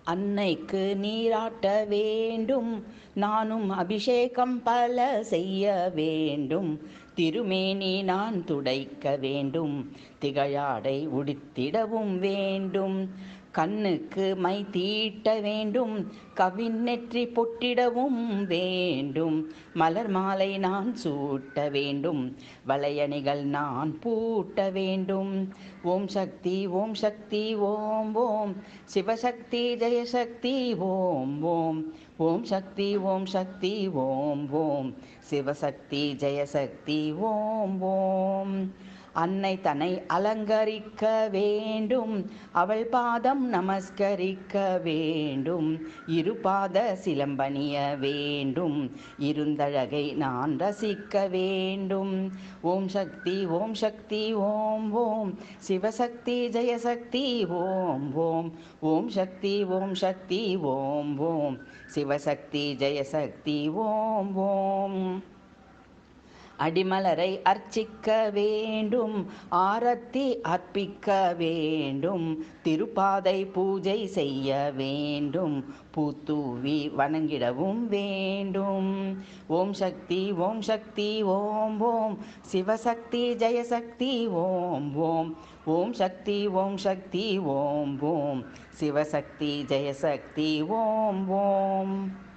அன்னைக்கு நீராட்ட வேண்டும் நானும் அபிஷேகம் பல செய்ய வேண்டும் திருமேனி நான் துடைக்க வேண்டும் திகழாடை உடுத்திடவும் வேண்டும் கண்ணுக்கு மை தீட்ட வேண்டும் கவின் நெற்றி பொட்டிடவும் வேண்டும் மலர் மாலை நான் சூட்ட வேண்டும் வளையணிகள் நான் பூட்ட வேண்டும் ஓம் சக்தி ஓம் சக்தி ஓம் ஓம் சிவசக்தி ஜெயசக்தி ஓம் ஓம் ஓம் சக்தி ஓம் சக்தி ஓம் ஓம் சிவசக்தி ஜெயசக்தி ஓம் ஓம் அன்னை தன்னை அலங்கரிக்க வேண்டும் அவள் பாதம் நமஸ்கரிக்க வேண்டும் இரு பாத சிலம்பணிய வேண்டும் இருந்தழகை நான் ரசிக்க வேண்டும் ஓம் சக்தி ஓம் சக்தி ஓம் ஓம் சிவசக்தி ஜெயசக்தி ஓம் ஓம் ஓம் சக்தி ஓம் சக்தி ஓம் ஓம் சிவசக்தி ஜெயசக்தி ஓம் ஓம் அடிமலரை அர்ச்சிக்க வேண்டும் ஆரத்தி அர்ப்பிக்க வேண்டும் திருப்பாதை பூஜை செய்ய வேண்டும் பூத்தூவி வணங்கிடவும் வேண்டும் ஓம் சக்தி ஓம் சக்தி ஓம் ஓம் சிவசக்தி ஜெயசக்தி ஓம் ஓம் ஓம் சக்தி ஓம் சக்தி ஓம் ஓம் சிவசக்தி ஜெயசக்தி ஓம் ஓம்